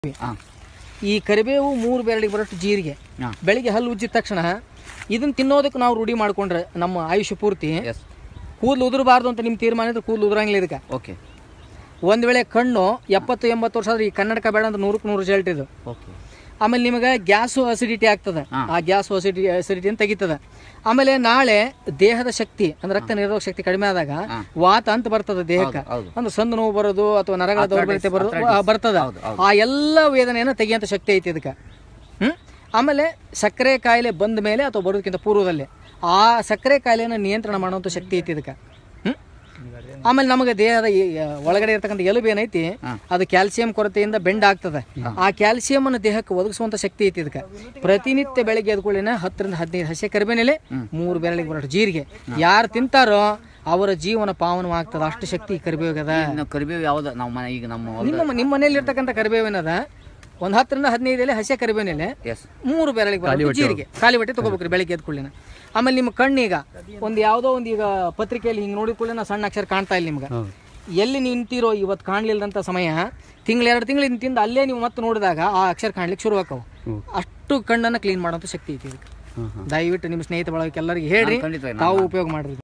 ಹಾಂ ಈ ಕರಿಬೇವು ಮೂರು ಬೆರಳಿಗೆ ಬರೋಷ್ಟು ಜೀರಿಗೆ ಹಾಂ ಬೆಳಿಗ್ಗೆ ಹಲ್ಲು ಉಜ್ಜಿದ ತಕ್ಷಣ ಇದನ್ನ ತಿನ್ನೋದಕ್ಕೆ ನಾವು ರೂಢಿ ಮಾಡ್ಕೊಂಡ್ರೆ ನಮ್ಮ ಆಯುಷ್ಯ ಪೂರ್ತಿ ಎಸ್ ಕೂದಲು ಉದುರಬಾರ್ದು ಅಂತ ನಿಮ್ಮ ತೀರ್ಮಾನ ಇದ್ರೆ ಕೂದಲು ಉದುರಂಗಿಲ್ಲ ಇದಕ್ಕೆ ಓಕೆ ಒಂದು ವೇಳೆ ಕಣ್ಣು ಎಪ್ಪತ್ತು ಎಂಬತ್ತು ವರ್ಷ ಆದ್ರೆ ಈ ಕನ್ನಡಕ ಬೇಡ ಅಂತ ನೂರಕ್ಕೆ ನೂರು ರಿಸಲ್ಟ್ ಇದು ಓಕೆ ಆಮೇಲೆ ನಿಮಗೆ ಗ್ಯಾಸು ಅಸಿಡಿಟಿ ಆಗ್ತದೆ ಹಾ. ಆ ಗ್ಯಾಸು ಅಸಿಡಿ ಅಸಿಡಿಟಿಯನ್ನು ತೆಗಿತದೆ ಆಮೇಲೆ ನಾಳೆ ದೇಹದ ಶಕ್ತಿ ಅಂದ್ರೆ ರಕ್ತ ನಿರೋಧಕ ಶಕ್ತಿ ಕಡಿಮೆ ಆದಾಗ ಹಾ. ವಾತ ಅಂತ ಬರ್ತದೆ ದೇಹಕ್ಕೆ ಹೌದು ಅಂದ್ರೆ ಸಂದು ನೋವು ಬರೋದು ಅಥವಾ ನರಗಳ ದೌರ್ಬಲ್ಯತೆ ಬರೋದು ಆ, ಬರ್ತದ ಹೌದು, ಹೌದು. ಆ ಎಲ್ಲ ವೇದನೆಯನ್ನು ತೆಗಿಯಂತ ಶಕ್ತಿ ಐತಿ ಇದಕ್ಕೆ ಹ್ಮ್ ಆಮೇಲೆ ಸಕ್ಕರೆ ಕಾಯಿಲೆ ಬಂದ ಮೇಲೆ ಅಥವಾ ಬರೋದಕ್ಕಿಂತ ಪೂರ್ವದಲ್ಲಿ ಆ ಸಕ್ಕರೆ ಕಾಯಿಲೆಯನ್ನು ನಿಯಂತ್ರಣ ಮಾಡುವಂಥ ಶಕ್ತಿ ಐತಿ ಇದಕ್ಕೆ ಹ್ಮ್ ಆಮೇಲೆ ನಮಗೆ ದೇಹದ ಈ, ಆ, ಒಳಗಡೆ ಇರ್ತಕ್ಕಂಥ ಎಲುಬು ಏನೈತಿ ಹಾ. ಅದು ಕ್ಯಾಲ್ಸಿಯಂ ಕೊರತೆಯಿಂದ ಬೆಂಡ್ ಆಗ್ತದೆ ಆ ಕ್ಯಾಲ್ಸಿಯಂ ಅನ್ನು ದೇಹಕ್ಕೆ ಒದಗಿಸುವಂತ ಶಕ್ತಿ ಐತಿ ಇದಕ್ಕೆ ಪ್ರತಿನಿತ್ಯ ಬೆಳಗ್ಗೆ ಎದ್ಕೊಳ್ಳಿನ ಹತ್ತರಿಂದ ಹದಿನೈದು ಹಸಿ ಕರಿಬೇನೆಲೆ ಮೂರು ಬೆರಳಿಗೆ ಬರೋಷ್ಟು ಜೀರಿಗೆ ಯಾರು ತಿಂತಾರೋ ಅವರ ಜೀವನ ಪಾವನವಾಗ್ತದ ಅಷ್ಟು ಶಕ್ತಿ ಈ ಕರಿಬೇವಿಗದ ಇನ್ನು ಕರಿಬೇವು ಯಾವ್ದು ನಾವು ಮನೆ ಈಗ ನಮ್ಮ ಹೊಲ ನಿಮ್ಮ ನಿಮ್ಮ ಮನೆಯಲ್ಲಿ ಇರ್ತಕ್ಕಂಥ ಕರಿಬೇವಿನದ ಒಂದ್ ಹತ್ತರಿಂದ ಹದಿನೈದು ಎಲೆ ಹಸಿ ಕರಿಬೇವಿನೆಲೆ ಎಸ್ ಮೂರು ಬೆರಳಿಗೆ ಬರೋದು ಜೀರಿಗೆ ಖಾಲಿ ಹೊಟ್ಟೆ ತಗೋಬೇಕ್ರಿ ಬೆಳಿಗ್ಗೆ ಎದ್ಕೊಳ್ಳಿನ ಆಮೇಲೆ ನಿಮ್ಮ ಕಣ್ಣೀಗ ಒಂದು ಯಾವುದೋ ಒಂದು ಈಗ ಪತ್ರಿಕೆಯಲ್ಲಿ ಹಿಂಗೆ ನೋಡಿದ ಕೂಡಲೇ ಸಣ್ಣ ಅಕ್ಷರ ಕಾಣ್ತಾ ಇಲ್ಲ ನಿಮ್ಗೆ ಎಲ್ಲಿ ನಿಂತಿರೋ ಇವತ್ತು ಕಾಣಲಿಲ್ಲದಂಥ ಸಮಯ ತಿಂಗಳು ಎರಡು ತಿಂಗಳು ತಿಂದ ಅಲ್ಲೇ ನೀವು ಮತ್ತೆ ನೋಡಿದಾಗ ಆ ಅಕ್ಷರ ಕಾಣ್ಲಿಕ್ಕೆ ಶುರು ಆಕವು ಅಷ್ಟು ಕಣ್ಣನ್ನು ಕ್ಲೀನ್ ಮಾಡೋಂಥ ಶಕ್ತಿ ಐತಿ ಇದಕ್ಕೆ ದಯವಿಟ್ಟು ನಿಮ್ಮ ಸ್ನೇಹಿತ ಬಳಗಕ್ಕೆ ಎಲ್ಲರಿಗೆ ಹೇಳ್ರಿ ಖಂಡಿತ ತಾವು ಉಪಯೋಗ ಮಾಡ್ರಿ